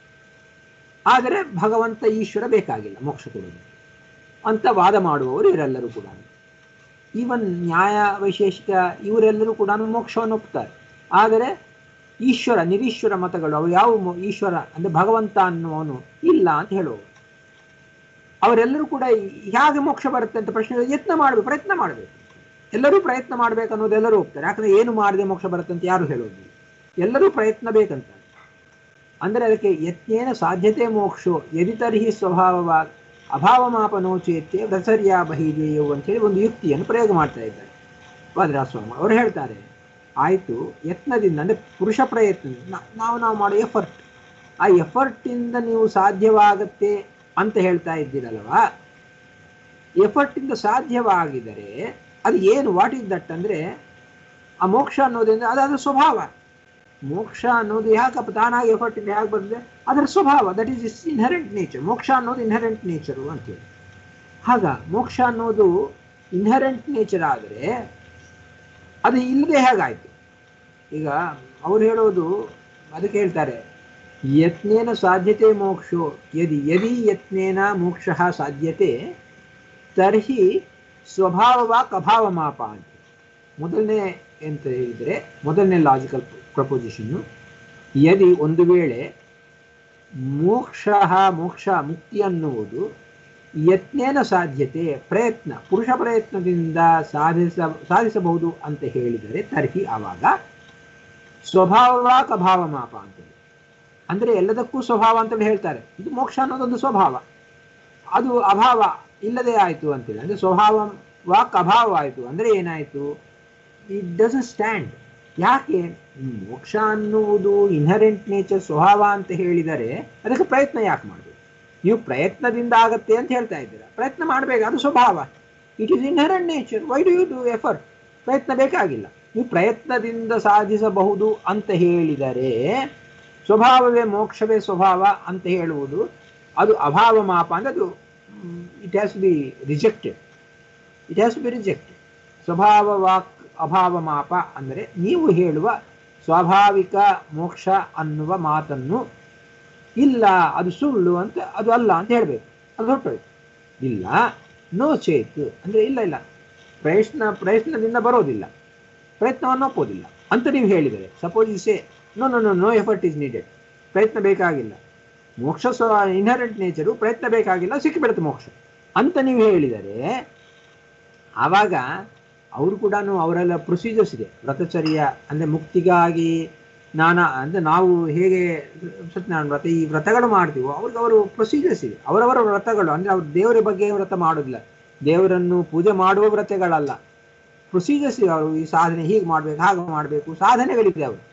ಆದರೆ ಭಗವಂತ ಈಶ್ವರ ಬೇಕಾಗಿಲ್ಲ ಮೋಕ್ಷ ಕೊಡೋದು ಅಂತ ವಾದ ಮಾಡುವವರು ಇವರೆಲ್ಲರೂ ಕೂಡ ಈವನ್ ನ್ಯಾಯ ವೈಶೇಷಿಕ ಇವರೆಲ್ಲರೂ ಕೂಡ ಮೋಕ್ಷವನ್ನು ಒಪ್ತಾರೆ ಆದರೆ ಈಶ್ವರ ನಿರೀಶ್ವರ ಮತಗಳು ಅವು ಯಾವ ಮೊ- ಈಶ್ವರ ಅಂದ್ರೆ ಭಗವಂತ ಅನ್ನುವನು ಇಲ್ಲ ಅಂತ ಹೇಳುವವರು ಅವರೆಲ್ಲರೂ ಕೂಡ ಹೇಗೆ ಮೋಕ್ಷ ಬರುತ್ತೆ ಅಂತ ಪ್ರಶ್ನೆ ಯತ್ನ ಮಾಡಬೇಕು ಪ್ರಯತ್ನ ಮಾಡಬೇಕು ಎಲ್ಲರೂ ಪ್ರಯತ್ನ ಮಾಡ್ಬೇಕು ಅನ್ನೋದು ಎಲ್ಲರೂ ಹೋಗ್ತಾರೆ ಯಾಕಂದ್ರೆ ಏನು ಮಾಡದೆ ಮೋಕ್ಷ ಬರುತ್ತೆ ಅಂತ ಯಾರು ಹೇಳೋದಿಲ್ಲ ಎಲ್ಲರೂ ಪ್ರಯತ್ನ ಬೇಕಂತ ಅಂದ್ರೆ ಅದಕ್ಕೆ ಯತ್ನೇನ ಸಾಧ್ಯತೆ ಮೋಕ್ಷೋ ಯದಿ ತರ್ಹಿ ಸ್ವಭಾವವ ಅಭಾವ ಮಾಪನೋಚೇತೆ ವ್ರಸರ್ಯಾ ಬಹಿದೇಯವು ಅಂತೇಳಿ ಒಂದು ಯುಕ್ತಿಯನ್ನು ಪ್ರಯೋಗ ಮಾಡ್ತಾ ಇದ್ದಾರೆ ವಾದರಾಸ್ವಾಮಿ ಅವರು ಹೇಳ್ತಾರೆ ಆಯಿತು ಯತ್ನದಿಂದ ಅಂದ್ರೆ ಪುರುಷ ಪ್ರಯತ್ನ ನಾ- ನಾವು ನಾವು ಮಾಡೋ ಎಫರ್ಟ್ ಆ ಎಫರ್ಟಿಂದ ನೀವು ಸಾಧ್ಯವಾಗತ್ತೆ ಅಂತ ಹೇಳ್ತಾ ಇದ್ದೀರಲ್ವಾ ಎಫರ್ಟಿಂದ ಸಾಧ್ಯವಾಗಿದರೆ ಅದು ಏನು ವಾಟ್ ಇಸ್ ದಟ್ ಅಂದ್ರೆ ಆ ಮೋಕ್ಷ ಅನ್ನೋದ್ರಿಂದ ಅದು ಅದರ ಸ್ವಭಾವ ಮೋಕ್ಷ ಅನ್ನೋದು ಯಾಕಪ್ಪ ತಾನಾಗಿ ಎಫರ್ಟ್ ಇಂದ ಹೇಗೆ ಬರ್ತದೆ ಅದರ ಸ್ವಭಾವ that is is inherent nature ಮೋಕ್ಷ ಅನ್ನೋದು ಇನ್ಹರೆಂಟ್ ನೇಚರು ಅಂತೇಳಿ ಆಗ ಮೋಕ್ಷ ಅನ್ನೋದು ಇನ್ಹರೆಂಟ್ ನೇಚರ್ ಆದರೆ ಅದು ಇಲ್ಲದೆ ಹೇಗಾಯ್ತು ಈಗ ಅವ್ರು ಹೇಳೋದು ಅದಕ್ಕೆ ಹೇಳ್ತಾರೆ ಯತ್ನೇನ ಸಾಧ್ಯತೆ ಮೋಕ್ಷೋ ಯದಿ ಯದಿ ಯತ್ನೇನ ಮೋಕ್ಷ ಸಾಧ್ಯತೆ ತರ್ಹಿ ಸ್ವಭಾವವಾಕ್ ಅಭಾವ ಮಾಪ ಅಂತ ಮೊದಲನೇ ಅಂತ ಹೇಳಿದರೆ ಮೊದಲನೇ ಲಾಜಿಕಲ್ ಪ್ರಪೋಸಿಷನ್ನು ಯದಿ ಒಂದು ವೇಳೆ ಮೋಕ್ಷ ಮೋಕ್ಷ ಮುಕ್ತಿ ಅನ್ನುವುದು ಯತ್ನೇನ ಸಾಧ್ಯತೆ ಪ್ರಯತ್ನ ಪುರುಷ ಪ್ರಯತ್ನದಿಂದ ಸಾಧಿಸ ಸಾಧಿಸಬಹುದು ಅಂತ ಹೇಳಿದರೆ ತರ್ಹಿ ಆವಾಗ ಸ್ವಭಾವವಾಕ್ ಅಭಾವ ಮಾಪ ಅಂತೇಳಿ ಅಂದ್ರೆ ಎಲ್ಲದಕ್ಕೂ ಸ್ವಭಾವ ಅಂತೇಳಿ ಹೇಳ್ತಾರೆ ಇದು ಮೋಕ್ಷ ಅನ್ನೋದೊಂದು ಸ್ವಭಾವ ಅದು ಅಭಾವ ಇಲ್ಲದೆ ಆಯಿತು ಅಂತೇಳಿ ಅಂದ್ರೆ ಸ್ವಭಾವ ವಾಕ್ ಅಭಾವ ಆಯಿತು ಅಂದ್ರೆ ಏನಾಯಿತು ಇಟ್ ಡಸನ್ ಸ್ಟ್ಯಾಂಡ್ ಯಾಕೆ ಮೋಕ್ಷ ಅನ್ನುವುದು ಇನ್ಹರೆಂಟ್ ನೇಚರ್ ಸ್ವಭಾವ ಅಂತ ಹೇಳಿದರೆ ಅದಕ್ಕೆ ಪ್ರಯತ್ನ ಯಾಕೆ ಮಾಡಬೇಕು ನೀವು ಪ್ರಯತ್ನದಿಂದ ಆಗತ್ತೆ ಅಂತ ಹೇಳ್ತಾ ಇದ್ದೀರಾ ಪ್ರಯತ್ನ ಮಾಡಬೇಕು ಅದು ಸ್ವಭಾವ it is inherent nature why do you do effort ಪ್ರಯತ್ನ ಬೇಕಾಗಿಲ್ಲ ನೀವು ಪ್ರಯತ್ನದಿಂದ ಸಾಧಿಸಬಹುದು ಅಂತ ಹೇಳಿದರೆ ಸ್ವಭಾವವೇ ಮೋಕ್ಷವೇ ಸ್ವಭಾವ ಅಂತ ಹೇಳುವುದು ಅದು ಅಭಾವ ಮಾಪ ಅಂದ್ರೆ ಅದು it has be rejected it has be rejected ಸ್ವಭಾವ ವಾಕ್ ಅಭಾವ ಮಾಪ ಅಂದರೆ ನೀವು ಹೇಳುವ ಸ್ವಾಭಾವಿಕ ಮೋಕ್ಷ ಅನ್ನುವ ಮಾತನ್ನು ಇಲ್ಲ ಅದು ಸುಳ್ಳು ಅಂತ ಅದು ಅಲ್ಲ ಅಂತ ಹೇಳಬೇಕು ಅದು ಹೊರಟೋಯ್ತು ಇಲ್ಲ ನೋ ಚೇತ್ ಅಂದ್ರೆ ಇಲ್ಲ ಇಲ್ಲ ಪ್ರಯತ್ನ ಪ್ರಯತ್ನದಿಂದ ಬರೋದಿಲ್ಲ ಪ್ರಯತ್ನವನ್ನು ಒಪ್ಪೋದಿಲ್ಲ ಅಂತ ನೀವು ಹೇಳಿದರೆ suppose say no no no no effort is needed ಪ್ರಯತ್ನ ಬೇಕಾಗಿಲ್ಲ ಮೋಕ್ಷ ಸ್ವ ಇನ್ಹರೆಂಟ್ ನೇಚರು ಪ್ರಯತ್ನ ಬೇಕಾಗಿಲ್ಲ ಸಿಕ್ಕಿಬಿಡುತ್ತೆ ಮೋಕ್ಷ ಅಂತ ನೀವು ಹೇಳಿದರೆ ಆವಾಗ ಅವರು ಕೂಡ ಅವರೆಲ್ಲ ಪ್ರೊಸೀಜರ್ಸ್ ಇದೆ ವ್ರತಚರ್ಯ ಅಂದರೆ ಮುಕ್ತಿಗಾಗಿ ನಾನಾ ಅಂದರೆ ನಾವು ಹೇಗೆ ಸತ್ಯನಾರಾಯಣ ವ್ರತ ಈ ವ್ರತಗಳು ಮಾಡ್ತೀವೋ ಅವ್ರಿಗೆ ಅವರು ಪ್ರೊಸೀಜರ್ಸ್ ಇದೆ ಅವರವರ ವ್ರತಗಳು ಅಂದರೆ ಅವ್ರು ದೇವರ ಬಗ್ಗೆ ವ್ರತ ಮಾಡೋದಿಲ್ಲ ದೇವರನ್ನು ಪೂಜೆ ಮಾಡುವ ವ್ರತಗಳಲ್ಲ ಪ್ರೊಸೀಜರ್ಸ್ ಇದೆ ಅವರು ಈ ಸಾಧನೆ ಹೀಗೆ ಮಾಡಬೇಕು ಹಾಗೆ ಮಾಡಬೇಕು ಸಾಧನೆಗಳಿದೆ ಅವರು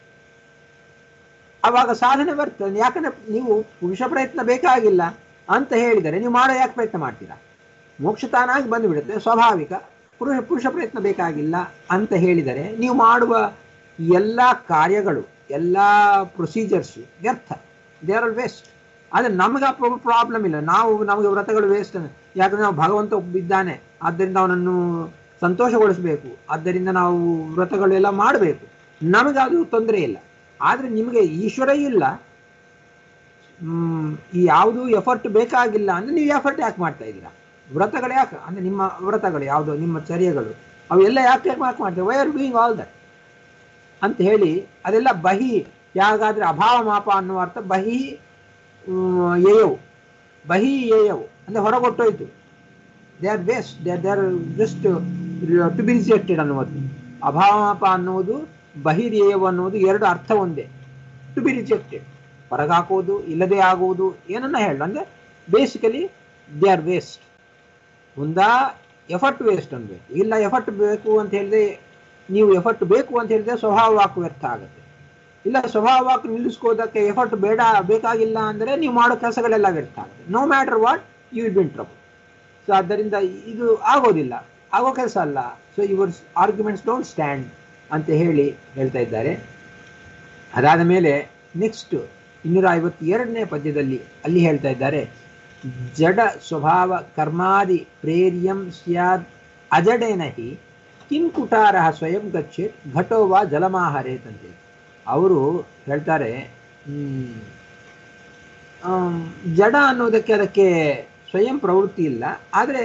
ಅವಾಗ ಸಾಧನೆ ಬರ್ತದೆ ಯಾಕಂದ್ರೆ ನೀವು ಪುರುಷ ಪ್ರಯತ್ನ ಬೇಕಾಗಿಲ್ಲ ಅಂತ ಹೇಳಿದರೆ ನೀವು ಮಾಡೋ ಯಾಕೆ ಪ್ರಯತ್ನ ಮಾಡ್ತೀರಾ ಮೋಕ್ಷ ತಾನಾಗಿ ಬಂದುಬಿಡುತ್ತೆ ಸ್ವಾಭಾವಿಕ ಪುರುಷ ಪುರುಷ ಪ್ರಯತ್ನ ಬೇಕಾಗಿಲ್ಲ ಅಂತ ಹೇಳಿದರೆ ನೀವು ಮಾಡುವ ಎಲ್ಲ ಕಾರ್ಯಗಳು ಎಲ್ಲ ಪ್ರೊಸೀಜರ್ಸ್ ವ್ಯರ್ಥ ದೇ ಆರ್ ವೇಸ್ಟ್ ಆದರೆ ನಮಗೆ ಆ ಪ್ರಾಬ್ಲಮ್ ಇಲ್ಲ ನಾವು ನಮಗೆ ವ್ರತಗಳು ವೇಸ್ಟ್ ಯಾಕಂದ್ರೆ ನಾವು ಭಗವಂತ ಒಬ್ಬಿದ್ದಾನೆ ಆದ್ದರಿಂದ ಅವನನ್ನು ಸಂತೋಷಗೊಳಿಸಬೇಕು ಆದ್ದರಿಂದ ನಾವು ವ್ರತಗಳು ಎಲ್ಲ ಮಾಡಬೇಕು ನಮಗೆ ಅದು ತೊಂದರೆ ಇಲ್ಲ ಆದರೆ ನಿಮಗೆ ಈಶ್ವರ ಇಲ್ಲ ಹ್ಮ್, ಈ ಯಾವುದು ಎಫರ್ಟ್ ಬೇಕಾಗಿಲ್ಲ ಅಂದ್ರೆ ನೀವು ಎಫರ್ಟ್ ಯಾಕೆ ಮಾಡ್ತಾ ಇದ್ದೀರಾ ವ್ರತಗಳು ಯಾಕೆ ಅಂದ್ರೆ ನಿಮ್ಮ ವ್ರತಗಳು ಯಾವುದು ನಿಮ್ಮ ಚರ್ಯಗಳು ಅವೆಲ್ಲ ಯಾಕೆ ಯಾಕೆ ಯಾಕೆ ಮಾಡ್ತೇವೆ why are doing all that ಅಂತ ಹೇಳಿ ಅದೆಲ್ಲ ಬಹಿ ಯಾಗಾದ್ರೆ ಅಭಾವ ಮಾಪ ಅನ್ನುವ ಅರ್ಥ ಬಹಿ ಹ್ಮ್, ಏಯವು ಬಹಿ ಏಯವು ಅಂದ್ರೆ ಹೊರಗೊಟ್ಟೋಯ್ತು they are best they they are just to be rejected ಅನ್ನುವುದು ಅಭಾವ ಮಾಪ ಅನ್ನುವುದು ಬಹಿರ್ಯೇಯವು ಅನ್ನುವುದು ಎರಡು ಅರ್ಥ ಒಂದೇ ಟು ಬಿ ರಿಜೆಕ್ಟೆಡ್ ಹೊರಗಾಕೋದು ಇಲ್ಲದೆ ಆಗುವುದು ಏನನ್ನ ಹೇಳ ಅಂದ್ರೆ ಬೇಸಿಕಲಿ ದೇ ಆರ್ ವೇಸ್ಟ್ ಒಂದಾ ಎಫರ್ಟ್ ವೇಸ್ಟ್ ಅನ್ಬೇಕು ಇಲ್ಲ ಎಫರ್ಟ್ ಬೇಕು ಅಂತ ಹೇಳಿದ್ರೆ ನೀವು ಎಫರ್ಟ್ ಬೇಕು ಅಂತ ಹೇಳಿದ್ರೆ ಸ್ವಭಾವ ವಾಕ್ ವ್ಯರ್ಥ ಆಗುತ್ತೆ ಇಲ್ಲ ಸ್ವಭಾವ ವಾಕ್ ನಿಲ್ಲಿಸ್ಕೋದಕ್ಕೆ ಎಫರ್ಟ್ ಬೇಡ ಬೇಕಾಗಿಲ್ಲ ಅಂದರೆ ನೀವು ಮಾಡೋ ಕೆಲಸಗಳೆಲ್ಲ ವ್ಯರ್ಥ ಆಗುತ್ತೆ no matter what you will bin trouble so ಆದ್ದರಿಂದ ಇದು ಆಗೋದಿಲ್ಲ ಆಗೋ ಕೆಲಸ ಅಲ್ಲ so your arguments don't stand ಅಂತ ಹೇಳಿ ಹೇಳ್ತಾ ಇದ್ದಾರೆ ಅದಾದ ಮೇಲೆ ನೆಕ್ಸ್ಟ್ ಇನ್ನೂರ ಐವತ್ತೆರಡನೇ ಪದ್ಯದಲ್ಲಿ ಅಲ್ಲಿ ಹೇಳ್ತಾ ಇದ್ದಾರೆ ಜಡ ಸ್ವಭಾವ ಕರ್ಮಾದಿ ಪ್ರೇರ್ಯಂ ಸ್ಯಾದ್ ಅಜಡೇನ ಹಿ ಕಿಂ ಕುಟಾರ ಸ್ವಯಂ ಗಚ್ಚೇತ್ ಘಟೋವಾ ಜಲಮಾಹರೇತ್ ಅಂತೇಳಿ ಅವರು ಹೇಳ್ತಾರೆ ಹ್ಮ್, ಆಮ್, ಜಡ ಅನ್ನೋದಕ್ಕೆ ಅದಕ್ಕೆ ಸ್ವಯಂ ಪ್ರವೃತ್ತಿ ಇಲ್ಲ ಆದರೆ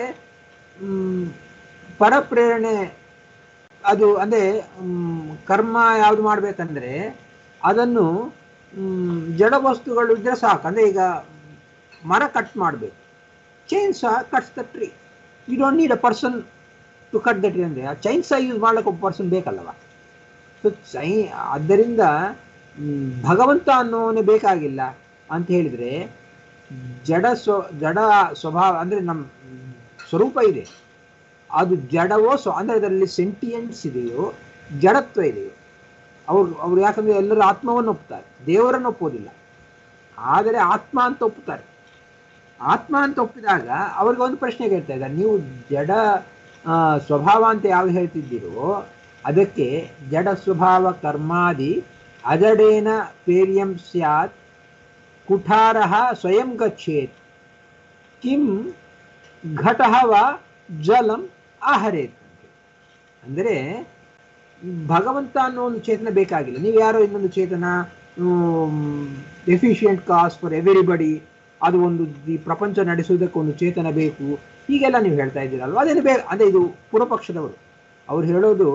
ಪರಪ್ರೇರಣೆ ಅದು ಅಂದರೆ ಕರ್ಮ ಯಾವುದು ಮಾಡಬೇಕಂದ್ರೆ ಅದನ್ನು ಮ್, ಜಡ ವಸ್ತುಗಳು ಇದ್ರೆ ಸಾಕು ಅಂದರೆ ಈಗ ಮರ ಕಟ್ ಮಾಡಬೇಕು ಚೈನ್ ಸಹ cuts the tree you don't need a person to cut the tree ಅಂದರೆ ಆ ಚೈನ್ ಸಹ ಯೂಸ್ ಮಾಡ್ಲಿಕ್ಕೆ ಒಬ್ಬ ಪರ್ಸನ್ ಬೇಕಲ್ಲವ ಸೊ ಚೈ ಆದ್ದರಿಂದ ಮ್, ಭಗವಂತ ಅನ್ನೋನೇ ಬೇಕಾಗಿಲ್ಲ ಅಂತ ಹೇಳಿದರೆ ಜಡ ಸ್ವ ಜಡ ಸ್ವಭಾವ ಅಂದರೆ ನಮ್ಮ ಸ್ವರೂಪ ಇದೆ ಅದು ಜಡವೋ ಸ್ವ ಅಂದರೆ ಅದರಲ್ಲಿ ಸೆಂಟಿಯೆಂಟ್ಸ್ ಇದೆಯೋ ಜಡತ್ವ ಇದೆಯೋ ಅವ್ರು ಅವ್ರು ಯಾಕಂದ್ರೆ ಎಲ್ಲರೂ ಆತ್ಮವನ್ನು ಒಪ್ತಾರೆ ದೇವರನ್ನು ಒಪ್ಪೋದಿಲ್ಲ ಆದರೆ ಆತ್ಮ ಅಂತ ಒಪ್ಪುತ್ತಾರೆ ಆತ್ಮ ಅಂತ ಒಪ್ಪಿದಾಗ ಅವ್ರಿಗೆ ಒಂದು ಪ್ರಶ್ನೆ ಕೇಳ್ತಾ ಇದ್ದಾರೆ ನೀವು ಜಡ ಆ, ಸ್ವಭಾವ ಅಂತ ಯಾವ ಹೇಳ್ತಿದ್ದೀರೋ ಅದಕ್ಕೆ ಜಡ ಸ್ವಭಾವ ಕರ್ಮಾದಿ ಅಜಡೇನ ಪೇರ್ಯಂ ಸ್ಯಾತ್ ಕುಠಾರ ಸ್ವಯಂ ಗಚ್ಚೇತ್ ಕಿಂ ಘಟಃ ವ ಜಲಂ ಆಹರೇತ್ ಅಂದರೆ ಭಗವಂತ ಅನ್ನೋ ಒಂದು ಚೇತನ ಬೇಕಾಗಿಲ್ಲ ನೀವು ಯಾರೋ ಇನ್ನೊಂದು ಚೇತನ ಎಫಿಷಿಯಂಟ್ ಕಾಸ್ ಫಾರ್ ಎವ್ರಿಬಡಿ ಅದು ಒಂದು ಈ ಪ್ರಪಂಚ ನಡೆಸುವುದಕ್ಕೆ ಒಂದು ಚೇತನ ಬೇಕು ಹೀಗೆಲ್ಲ ನೀವು ಹೇಳ್ತಾ ಇದ್ದೀರಲ್ವ ಅದೇನು ಬೇ ಅದೇ ಇದು ಪೂರ್ವಪಕ್ಷದವರು ಅವ್ರು ಹೇಳೋದು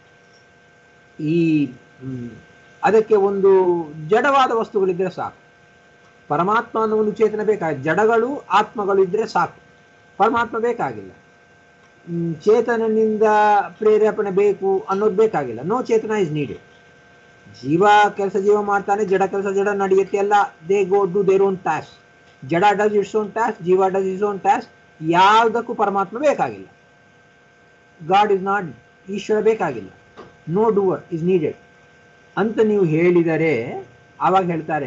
ಈ ಮ್, ಅದಕ್ಕೆ ಒಂದು ಜಡವಾದ ವಸ್ತುಗಳಿದ್ರೆ ಸಾಕು ಪರಮಾತ್ಮ ಅನ್ನೋ ಒಂದು ಚೇತನ ಬೇಕಾಗಿ ಜಡಗಳು ಆತ್ಮಗಳು ಇದ್ರೆ ಸಾಕು ಪರಮಾತ್ಮ ಬೇಕಾಗಿಲ್ಲ ಮ್, ಚೇತನನಿಂದ ಪ್ರೇರೇಪಣೆ ಬೇಕು ಅನ್ನೋದು ಬೇಕಾಗಿಲ್ಲ ನೋ ಚೇತನ ಇಸ್ ನೀಡೆಡ್ ಜೀವ ಕೆಲಸ ಜೀವ ಮಾಡ್ತಾನೆ ಜಡ ಕೆಲಸ ಜಡ ನಡೆಯುತ್ತೆ ಎಲ್ಲ they go do their own task ಜಡ ಡಸ್ ಇಟ್ಸ್ ಓನ್ ಟಾಸ್ಕ್ ಜೀವ ಡಸ್ ಇಸ್ ಓನ್ ಟಾಸ್ಕ್ ಯಾವುದಕ್ಕೂ ಪರಮಾತ್ಮ ಬೇಕಾಗಿಲ್ಲ ಗಾಡ್ ಇಸ್ ನಾಟ್ ಈಶ್ವರ ಬೇಕಾಗಿಲ್ಲ ನೋ ಡೂವರ್ ಇಸ್ ನೀಡೆಡ್ ಅಂತ ನೀವು ಹೇಳಿದರೆ ಆವಾಗ ಹೇಳ್ತಾರೆ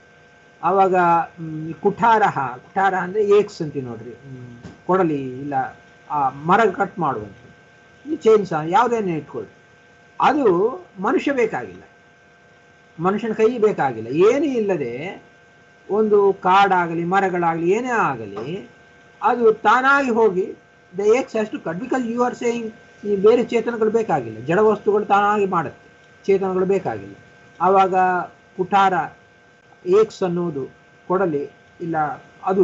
ಆವಾಗ ಮ್, ಕುಠಾರಹ ಕುಠಾರ ಅಂದರೆ ಏಕ್ಸ್ ಅಂತೀವಿ ನೋಡ್ರಿ ಮ್, ಕೊಡಲಿ ಇಲ್ಲ ಆ ಮರ ಕಟ್ ಮಾಡುವಂಥದ್ದು ಚೈನ್ ಸಹ ಯಾವುದೇನೇ ಇಟ್ಕೊಳ್ಳಿ ಅದು ಮನುಷ್ಯ ಬೇಕಾಗಿಲ್ಲ ಮನುಷ್ಯನ ಕೈ ಬೇಕಾಗಿಲ್ಲ ಏನೂ ಇಲ್ಲದೆ ಒಂದು ಕಾಡಾಗಲಿ ಮರಗಳಾಗಲಿ ಏನೇ ಆಗಲಿ ಅದು ತಾನಾಗಿ ಹೋಗಿ ದ ಏಕ್ಸ್ ಅಷ್ಟು cut because you are saying ಈ ಬೇರೆ ಚೇತನಗಳು ಬೇಕಾಗಿಲ್ಲ ಜಡ ವಸ್ತುಗಳು ತಾನಾಗಿ ಮಾಡುತ್ತೆ ಚೇತನಗಳು ಬೇಕಾಗಿಲ್ಲ ಆವಾಗ ಕುಠಾರ ಏಕ್ಸ್ ಅನ್ನುವುದು ಕೊಡಲಿ ಇಲ್ಲ ಅದು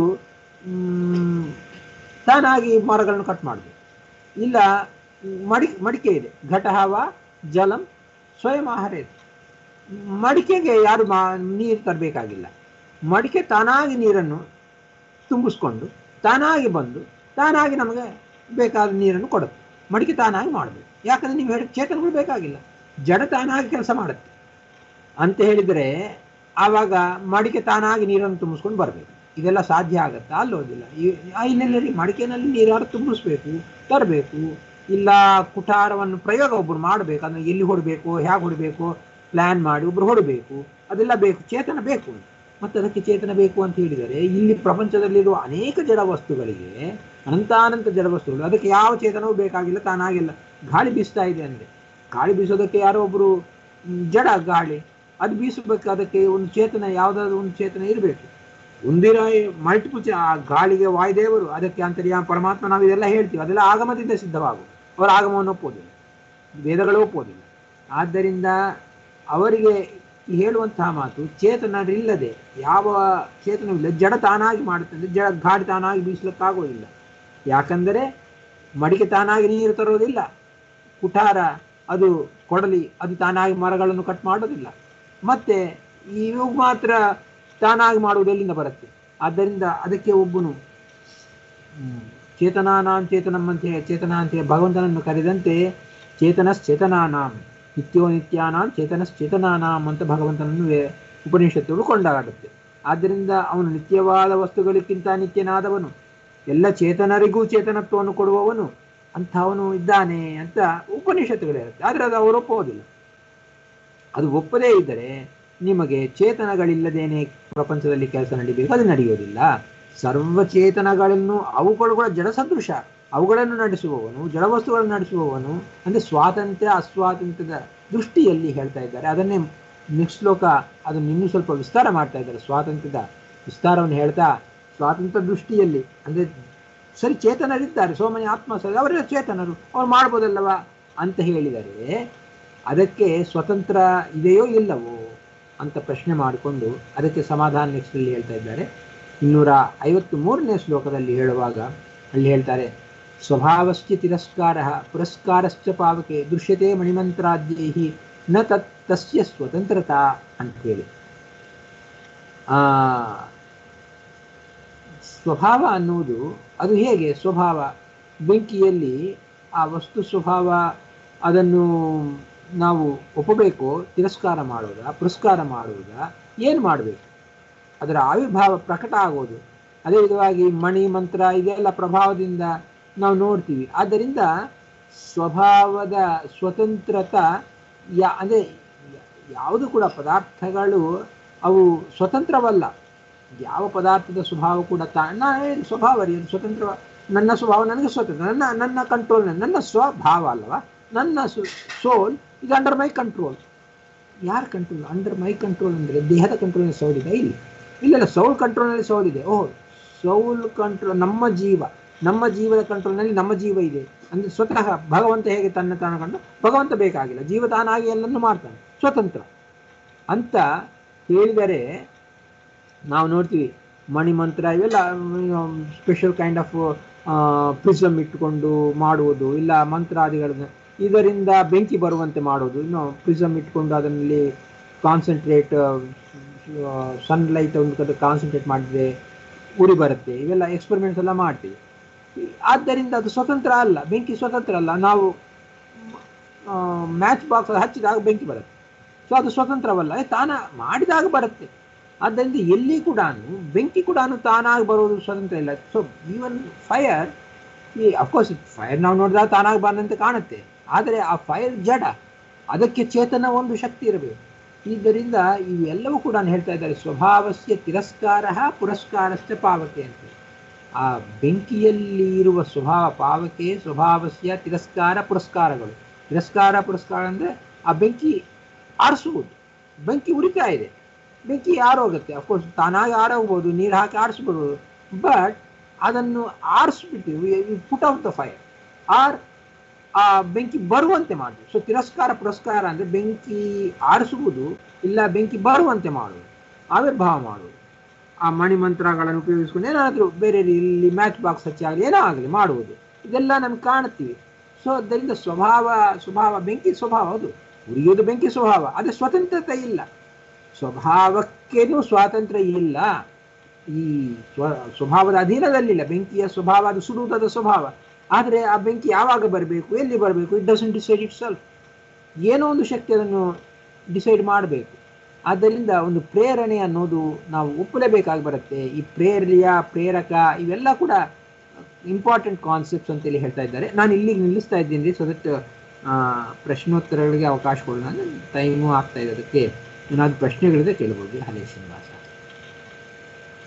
ಮ್, ತಾನಾಗಿ ಮರಗಳನ್ನು ಕಟ್ ಮಾಡಬೇಕು ಇಲ್ಲ ಮಡಿ ಮಡಿಕೆ ಇದೆ ಘಟಹವ ಜಲಂ ಸ್ವಯಂ ಆಹಾರ ಇದೆ ಮಡಿಕೆಗೆ ಯಾರು ಮಾ ನೀರು ತರಬೇಕಾಗಿಲ್ಲ ಮಡಿಕೆ ತಾನಾಗಿ ನೀರನ್ನು ತುಂಬಿಸ್ಕೊಂಡು ತಾನಾಗಿ ಬಂದು ತಾನಾಗಿ ನಮಗೆ ಬೇಕಾದ ನೀರನ್ನು ಕೊಡುತ್ತೆ ಮಡಿಕೆ ತಾನಾಗಿ ಮಾಡಬೇಕು ಯಾಕಂದ್ರೆ ನೀವು ಹೇಳಿ ಚೇತನಗಳು ಬೇಕಾಗಿಲ್ಲ ಜಡ ತಾನಾಗಿ ಕೆಲಸ ಮಾಡುತ್ತೆ ಅಂತ ಹೇಳಿದರೆ ಆವಾಗ ಮಡಿಕೆ ತಾನಾಗಿ ನೀರನ್ನು ತುಂಬಿಸ್ಕೊಂಡು ಬರಬೇಕು ಇದೆಲ್ಲ ಸಾಧ್ಯ ಆಗುತ್ತಾ ಅಲ್ಲೋದಿಲ್ಲ ಈ- ಆ ಹಿನ್ನೆಲೆಯಲ್ಲಿ ಮಡಿಕೆನಲ್ಲಿ ನೀರಾರು ತುಂಬಿಸ್ಬೇಕು ತರಬೇಕು ಇಲ್ಲ ಕುಠಾರವನ್ನು ಪ್ರಯೋಗ ಒಬ್ಬರು ಮಾಡಬೇಕು ಅಂದ್ರೆ ಎಲ್ಲಿ ಹೊಡಬೇಕು ಹೇಗೆ ಹೊಡಬೇಕು ಪ್ಲಾನ್ ಮಾಡಿ ಒಬ್ರು ಹೊಡಬೇಕು ಅದೆಲ್ಲ ಬೇಕು ಚೇತನ ಬೇಕು ಮತ್ತೆ ಅದಕ್ಕೆ ಚೇತನ ಬೇಕು ಅಂತ ಹೇಳಿದರೆ ಇಲ್ಲಿ ಪ್ರಪಂಚದಲ್ಲಿರುವ ಅನೇಕ ಜಡ ವಸ್ತುಗಳಿಗೆ ಅನಂತಾನಂತ ಜಡ ವಸ್ತುಗಳು ಅದಕ್ಕೆ ಯಾವ ಚೇತನವೂ ಬೇಕಾಗಿಲ್ಲ ತಾನಾಗಿಲ್ಲ ಗಾಳಿ ಬೀಸ್ತಾ ಇದೆ ಅಂದರೆ ಗಾಳಿ ಬೀಸೋದಕ್ಕೆ ಯಾರೋ ಒಬ್ಬರು ಮ್, ಜಡ ಗಾಳಿ ಅದು ಬೀಸಬೇಕು ಅದಕ್ಕೆ ಒಂದು ಚೇತನ ಯಾವುದಾದ್ರು ಒಂದು ಚೇತನ ಇರಬೇಕು ಒಂದಿರ ಮಲ್ಟಿಪಲ್ ಆ ಗಾಳಿಗೆ ವಾಯುದೇವರು ಅದಕ್ಕೆ ಅಂತರ್ಯ ಪರಮಾತ್ಮ ನಾವು ಇದೆಲ್ಲ ಹೇಳ್ತೀವಿ ಅದೆಲ್ಲ ಆಗಮದಿಂದ ಸಿದ್ಧವಾಗು ಅವರ ಆಗಮವನ್ನು ಒಪ್ಪೋದಿಲ್ಲ ವೇದಗಳು ಒಪ್ಪೋದಿಲ್ಲ ಆದ್ದರಿಂದ ಅವರಿಗೆ ಈ ಹೇಳುವಂತಹ ಮಾತು ಚೇತನರಿಲ್ಲದೆ ಯಾವ ಚೇತನವಿಲ್ಲ ಜಡ ತಾನಾಗಿ ಮಾಡುತ್ತದೆ ಜಡ ಗಾಡಿ ತಾನಾಗಿ ಬೀಸಲಿಕ್ಕಾಗೋದಿಲ್ಲ ಯಾಕಂದರೆ ಮಡಿಕೆ ತಾನಾಗಿ ನೀರು ತರೋದಿಲ್ಲ ಕುಠಾರ ಅದು ಕೊಡಲಿ ಅದು ತಾನಾಗಿ ಮರಗಳನ್ನು ಕಟ್ ಮಾಡೋದಿಲ್ಲ ಮತ್ತೆ ಇವು ಮಾತ್ರ ತಾನಾಗಿ ಮಾಡುವುದು ಎಲ್ಲಿಂದ ಬರುತ್ತೆ ಆದ್ದರಿಂದ ಅದಕ್ಕೆ ಒಬ್ಬನು ಹ್ಮ್, ಚೇತನಾನಾಂ ಚೇತನಮ್ಮಂತೆ ಚೇತನಾಂತೆ ಭಗವಂತನನ್ನು ಕರೆದಂತೆ ಚೇತನಶ್ಚೇತನಾನಾಂ ನಿತ್ಯೋ ನಿತ್ಯಾನಾಂ ಚೇತನಶ್ಚೇತನಾನಾಂ ಅಂತ ಭಗವಂತನನ್ನು ವೇ- ಉಪನಿಷತ್ತುಗಳು ಕೊಂಡಾಡುತ್ತೆ ಆದ್ದರಿಂದ ಅವನು ನಿತ್ಯವಾದ ವಸ್ತುಗಳಿಗಿಂತ ನಿತ್ಯನಾದವನು ಎಲ್ಲ ಚೇತನರಿಗೂ ಚೇತನತ್ವವನ್ನು ಕೊಡುವವನು ಅಂಥವನು ಇದ್ದಾನೆ ಅಂತ ಉಪನಿಷತ್ತುಗಳು ಹೇಳುತ್ತೆ ಆದರೆ ಅದು ಅವರು ಒಪ್ಪುವುದಿಲ್ಲ ಅದು ಒಪ್ಪದೇ ಇದ್ದರೆ ನಿಮಗೆ ಚೇತನಗಳಿಲ್ಲದೇನೆ ಪ್ರಪಂಚದಲ್ಲಿ ಕೆಲಸ ನಡಿಬೇಕು ಅದು ನಡೆಯುವುದಿಲ್ಲ ಸರ್ವಚೇತನಗಳನ್ನು ಅವುಗಳು ಕೂಡ ಜಡ ಸದೃಶ ಅವುಗಳನ್ನು ನಡೆಸುವವನು ಜಡವಸ್ತುಗಳನ್ನು ನಡೆಸುವವನು ಅಂದ್ರೆ ಸ್ವಾತಂತ್ರ್ಯ ಅಸ್ವಾತಂತ್ರ್ಯದ ದೃಷ್ಟಿಯಲ್ಲಿ ಹೇಳ್ತಾ ಇದ್ದಾರೆ ಅದನ್ನೇ ನೆಕ್ಸ್ಟ್ ಶ್ಲೋಕ ಅದನ್ನು ಇನ್ನೂ ಸ್ವಲ್ಪ ವಿಸ್ತಾರ ಮಾಡ್ತಾ ಇದ್ದಾರೆ ಸ್ವಾತಂತ್ರ್ಯದ ವಿಸ್ತಾರವನ್ನು ಹೇಳ್ತಾ ಸ್ವಾತಂತ್ರ್ಯ ದೃಷ್ಟಿಯಲ್ಲಿ ಅಂದ್ರೆ ಸರಿ ಚೇತನರಿದ್ದಾರೆ ಸೋಮನಿ ಆತ್ಮ ಸರಿ ಅವರೆಲ್ಲ ಚೇತನರು ಅವ್ರು ಮಾಡ್ಬೋದಲ್ಲವಾ ಅಂತ ಹೇಳಿದರೆ ಅದಕ್ಕೆ ಸ್ವತಂತ್ರ ಇದೆಯೋ ಇಲ್ಲವೋ ಅಂತ ಪ್ರಶ್ನೆ ಮಾಡಿಕೊಂಡು ಅದಕ್ಕೆ ಸಮಾಧಾನ ನೆಕ್ಸ್ಟ್ ಅಲ್ಲಿ ಹೇಳ್ತಾ ಇದ್ದಾರೆ ಇನ್ನೂರ ಐವತ್ತು ಮೂರನೇ ಶ್ಲೋಕದಲ್ಲಿ ಹೇಳುವಾಗ ಅಲ್ಲಿ ಹೇಳ್ತಾರೆ ಸ್ವಭಾವಶ್ಚ ತಿರಸ್ಕಾರ ಪುರಸ್ಕಾರಶ್ಚ ಪಾವಕೆ ದೃಶ್ಯತೆ ಮಣಿಮಂತ್ರಾದ್ಯೈ ನ ತತ್ ತಸ್ಯ ಸ್ವತಂತ್ರತಾ ಅಂತ ಹೇಳಿ ಆ ಸ್ವಭಾವ ಅನ್ನುವುದು ಅದು ಹೇಗೆ ಸ್ವಭಾವ ಬೆಂಕಿಯಲ್ಲಿ ಆ ವಸ್ತು ಸ್ವಭಾವ ಅದನ್ನು ನಾವು ಒಪ್ಪಬೇಕು ತಿರಸ್ಕಾರ ಮಾಡುವುದಾ ಪುರಸ್ಕಾರ ಮಾಡುವುದಾ ಏನು ಮಾಡಬೇಕು ಅದರ ಆವಿರ್ಭಾವ ಪ್ರಕಟ ಆಗೋದು ಅದೇ ವಿಧವಾಗಿ ಮಣಿ ಮಂತ್ರ ಇದೆಲ್ಲ ಪ್ರಭಾವದಿಂದ ನಾವು ನೋಡ್ತೀವಿ ಆದ್ದರಿಂದ ಸ್ವಭಾವದ ಸ್ವತಂತ್ರತ ಯಾ ಅಂದರೆ ಯಾವುದು ಕೂಡ ಪದಾರ್ಥಗಳು ಅವು ಸ್ವತಂತ್ರವಲ್ಲ ಯಾವ ಪದಾರ್ಥದ ಸ್ವಭಾವ ಕೂಡ ತಾ ನಾ ಏನು ಸ್ವಭಾವ ರೀ ಅದು ಸ್ವತಂತ್ರ ನನ್ನ ಸ್ವಭಾವ ನನಗೆ ಸ್ವತಂತ್ರ ನನ್ನ ನನ್ನ ಕಂಟ್ರೋಲ್ ನನ್ನ ಸ್ವಭಾವ ಅಲ್ವಾ ನನ್ನ ಸೋಲ್ ಇದು ಅಂಡರ್ ಮೈ ಕಂಟ್ರೋಲ್ ಯಾರ ಕಂಟ್ರೋಲ್ ಅಂಡರ್ ಮೈ ಕಂಟ್ರೋಲ್ ಅಂದರೆ ದೇಹದ ಕಂಟ್ರೋಲ್ ಸೌಲ್ ಇದೆ ಇಲ್ಲ ಇಲ್ಲ ಸೌಲ್ ಕಂಟ್ರೋಲ್ನಲ್ಲಿ ಸೌಲ್ ಇದೆ ಓಹ್ ಸೌಲ್ ಕಂಟ್ರೋಲ್ ನಮ್ಮ ಜೀವ ನಮ್ಮ ಜೀವದ ಕಂಟ್ರೋಲ್ನಲ್ಲಿ ನಮ್ಮ ಜೀವ ಇದೆ ಅಂದ್ರೆ ಸ್ವತಃ ಭಗವಂತ ಹೇಗೆ ತನ್ನ ತಾನು ಕಂಡು ಭಗವಂತ ಬೇಕಾಗಿಲ್ಲ ಜೀವ ತಾನಾಗಿ ಎಲ್ಲನ್ನು ಮಾಡ್ತಾನೆ ಸ್ವತಂತ್ರ ಅಂತ ಹೇಳಿದರೆ ನಾವು ನೋಡ್ತೀವಿ ಮಣಿಮಂತ್ರ ಇವೆಲ್ಲ ಸ್ಪೆಷಲ್ ಕೈಂಡ್ ಆಫ್ ಪ್ರಿಸಮ್ ಇಟ್ಟುಕೊಂಡು ಮಾಡುವುದು ಇಲ್ಲ ಮಂತ್ರಾದಿಗಳನ್ನು ಇದರಿಂದ ಬೆಂಕಿ ಬರುವಂತೆ ಮಾಡೋದು ಇನ್ನು ಪ್ರಿಸಮ್ ಇಟ್ಕೊಂಡು ಅದರಲ್ಲಿ ಕಾನ್ಸಂಟ್ರೇಟ್ ಸನ್ಲೈಟ್ ಒಂದು ಕಡೆ ಕಾನ್ಸಂಟ್ರೇಟ್ ಮಾಡಿದ್ರೆ ಉರಿ ಬರುತ್ತೆ ಇವೆಲ್ಲ ಎಕ್ಸ್ಪೆರಿಮೆಂಟ್ಸ್ ಎಲ್ಲ ಮಾಡ್ತೀವಿ ಆದ್ದರಿಂದ ಅದು ಸ್ವತಂತ್ರ ಅಲ್ಲ ಬೆಂಕಿ ಸ್ವತಂತ್ರ ಅಲ್ಲ ನಾವು ಮ್ಯಾಚ್ ಬಾಕ್ಸ್ ಹಚ್ಚಿದಾಗ ಬೆಂಕಿ ಬರುತ್ತೆ ಸೊ ಅದು ಸ್ವತಂತ್ರವಲ್ಲ ತಾನ ಮಾಡಿದಾಗ ಬರುತ್ತೆ ಆದ್ದರಿಂದ ಎಲ್ಲಿ ಕೂಡ ಬೆಂಕಿ ಕೂಡ ತಾನಾಗಿ ಬರೋದು ಸ್ವತಂತ್ರ ಇಲ್ಲ ಸೊ ಈವನ್ ಫೈರ್ ಈ ಅಫ್ಕೋರ್ಸ್ ಫೈರ್ ನಾವು ನೋಡಿದಾಗ ತಾನಾಗಿ ಬಂದಂತೆ ಕಾಣುತ್ತೆ ಆದರೆ ಆ ಫೈರ್ ಜಡ ಅದಕ್ಕೆ ಚೇತನ ಒಂದು ಶಕ್ತಿ ಇರಬೇಕು ಇದರಿಂದ ಇವೆಲ್ಲವೂ ಕೂಡ ಹೇಳ್ತಾ ಇದ್ದಾರೆ ಸ್ವಭಾವಸ್ಯ ತಿರಸ್ಕಾರ ಪುರಸ್ಕಾರಶ್ಚ ಪಾವಕೆ ಅಂತ ಆ ಬೆಂಕಿಯಲ್ಲಿ ಇರುವ ಸ್ವಭಾವ ಪಾವಕೆ ಸ್ವಭಾವಸ್ಯ ತಿರಸ್ಕಾರ ಪುರಸ್ಕಾರಗಳು ತಿರಸ್ಕಾರ ಪುರಸ್ಕಾರ ಅಂದರೆ ಆ ಬೆಂಕಿ ಆರಿಸುವುದು ಬೆಂಕಿ ಉರಿತಾ ಇದೆ ಬೆಂಕಿ ಆರೋಗುತ್ತೆ ಅಫ್ಕೋರ್ಸ್ ತಾನಾಗಿ ಆರೋಗ್ಬೋದು ನೀರು ಹಾಕಿ ಆರಿಸ್ಬಿಡ್ಬೋದು ಬಟ್ ಅದನ್ನು ಆರಿಸ್ಬಿಟ್ಟು put out the fire R ಆ ಬೆಂಕಿ ಬರುವಂತೆ ಮಾಡುದು ಸೊ ತಿರಸ್ಕಾರ ಪುರಸ್ಕಾರ ಅಂದರೆ ಬೆಂಕಿ ಆರಿಸುವುದು ಇಲ್ಲ ಬೆಂಕಿ ಬರುವಂತೆ ಮಾಡುವುದು ಆವಿರ್ಭಾವ ಮಾಡುವುದು ಆ ಮಣಿಮಂತ್ರಗಳನ್ನು ಉಪಯೋಗಿಸ್ಕೊಂಡು ಏನಾದರೂ ಬೇರೆ ಇಲ್ಲಿ ಮ್ಯಾಚ್ ಬಾಕ್ಸ್ ಹಚ್ಚಿ ಆಗಲಿ ಏನೋ ಆಗಲಿ ಮಾಡುವುದು ಇದೆಲ್ಲ ನಮ್ಗೆ ಕಾಣುತ್ತೀವಿ ಸೊ ಅದರಿಂದ ಸ್ವಭಾವ ಸ್ವಭಾವ ಬೆಂಕಿ ಸ್ವಭಾವ ಅದು ಉರಿಯೋದು ಬೆಂಕಿ ಸ್ವಭಾವ ಅದೇ ಸ್ವತಂತ್ರತೆ ಇಲ್ಲ ಸ್ವಭಾವಕ್ಕೇನೂ ಸ್ವಾತಂತ್ರ್ಯ ಇಲ್ಲ ಈ ಸ್ವ ಸ್ವಭಾವದ ಅಧೀನದಲ್ಲಿಲ್ಲ ಬೆಂಕಿಯ ಸ್ವಭಾವ ಅದು ಸುಡುವುದಾದ ಸ್ವಭಾವ ಆದರೆ ಆ ಬೆಂಕಿ ಯಾವಾಗ ಬರಬೇಕು ಎಲ್ಲಿ ಬರಬೇಕು it doesn't decide it self ಏನೋ ಒಂದು ಶಕ್ತಿ ಅದನ್ನು ಡಿಸೈಡ್ ಮಾಡಬೇಕು ಆದ್ದರಿಂದ ಒಂದು ಪ್ರೇರಣೆ ಅನ್ನೋದು ನಾವು ಒಪ್ಪಲೇಬೇಕಾಗಿ ಬರುತ್ತೆ ಈ ಪ್ರೇರ್ಯ ಪ್ರೇರಕ ಇವೆಲ್ಲ ಕೂಡ ಇಂಪಾರ್ಟೆಂಟ್ ಕಾನ್ಸೆಪ್ಟ್ಸ್ ಅಂತೇಳಿ ಹೇಳ್ತಾ ಇದ್ದಾರೆ ನಾನು ಇಲ್ಲಿಗೆ ನಿಲ್ಲಿಸ್ತಾ ಇದ್ದೀನಿ ಸೊ ದಟ್ ಪ್ರಶ್ನೋತ್ತರಗಳಿಗೆ ಅವಕಾಶ ಕೊಡೋಣ ಟೈಮು ಆಗ್ತಾ ಇದೆ ಅದಕ್ಕೆ ಏನಾದ್ರು ಪ್ರಶ್ನೆಗಳಿದೆ ಕೇಳ್ಬೋದು ಹಲೇ ಶ್ರೀನಿವಾಸ